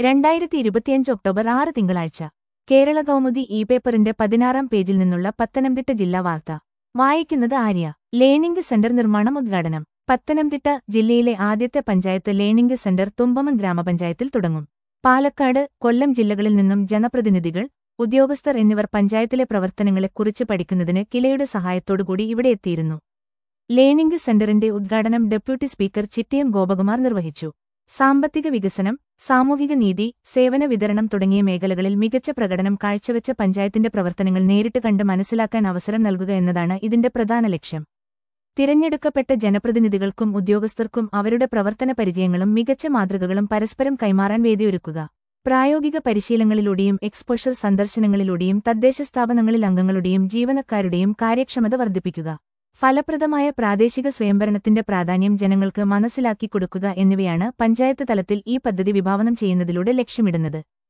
രണ്ടായിരത്തി ഇരുപത്തിയഞ്ച് ഒക്ടോബർ ആറ് തിങ്കളാഴ്ച കേരള കൗമുദി ഇ പേപ്പറിന്റെ പതിനാറാം പേജിൽ നിന്നുള്ള പത്തനംതിട്ട ജില്ലാ വാർത്ത വായിക്കുന്നത് ആര്യ ലേണിംഗ് സെന്റർ നിർമ്മാണം ഉദ്ഘാടനം പത്തനംതിട്ട ജില്ലയിലെ ആദ്യത്തെ പഞ്ചായത്ത് ലേണിംഗ് സെന്റർ തുമ്പമൺ ഗ്രാമപഞ്ചായത്തിൽ തുടങ്ങും പാലക്കാട് കൊല്ലം ജില്ലകളിൽ നിന്നും ജനപ്രതിനിധികൾ ഉദ്യോഗസ്ഥർ എന്നിവർ പഞ്ചായത്തിലെ പ്രവർത്തനങ്ങളെക്കുറിച്ച് പഠിക്കുന്നതിന് കിലയുടെ സഹായത്തോടുകൂടി ഇവിടെ എത്തിയിരുന്നു ലേണിംഗ് സെന്ററിന്റെ ഉദ്ഘാടനം ഡെപ്യൂട്ടി സ്പീക്കർ ചിറ്റിയം ഗോപകുമാർ നിർവഹിച്ചു സാമ്പത്തിക വികസനം സാമൂഹിക നീതി സേവന വിതരണം തുടങ്ങിയ മേഖലകളിൽ മികച്ച പ്രകടനം കാഴ്ചവെച്ച പഞ്ചായത്തിന്റെ പ്രവർത്തനങ്ങൾ നേരിട്ട് കണ്ട് മനസ്സിലാക്കാൻ അവസരം നൽകുക എന്നതാണ് ഇതിന്റെ പ്രധാന ലക്ഷ്യം തിരഞ്ഞെടുക്കപ്പെട്ട ജനപ്രതിനിധികൾക്കും ഉദ്യോഗസ്ഥർക്കും അവരുടെ പ്രവർത്തന പരിചയങ്ങളും മികച്ച മാതൃകകളും പരസ്പരം കൈമാറാൻ വേദിയൊരുക്കുക പ്രായോഗിക പരിശീലനങ്ങളിലൂടെയും എക്സ്പോഷർ സന്ദർശനങ്ങളിലൂടെയും തദ്ദേശ സ്ഥാപനങ്ങളിൽ അംഗങ്ങളുടെയും ജീവനക്കാരുടെയും കാര്യക്ഷമത വർദ്ധിപ്പിക്കുക ഫലപ്രദമായ പ്രാദേശിക സ്വയംഭരണത്തിന്റെ പ്രാധാന്യം ജനങ്ങൾക്ക് മനസ്സിലാക്കി കൊടുക്കുക എന്നിവയാണ് പഞ്ചായത്ത് തലത്തിൽ ഈ പദ്ധതി വിഭാവനം ചെയ്യുന്നതിലൂടെ ലക്ഷ്യമിടുന്നത്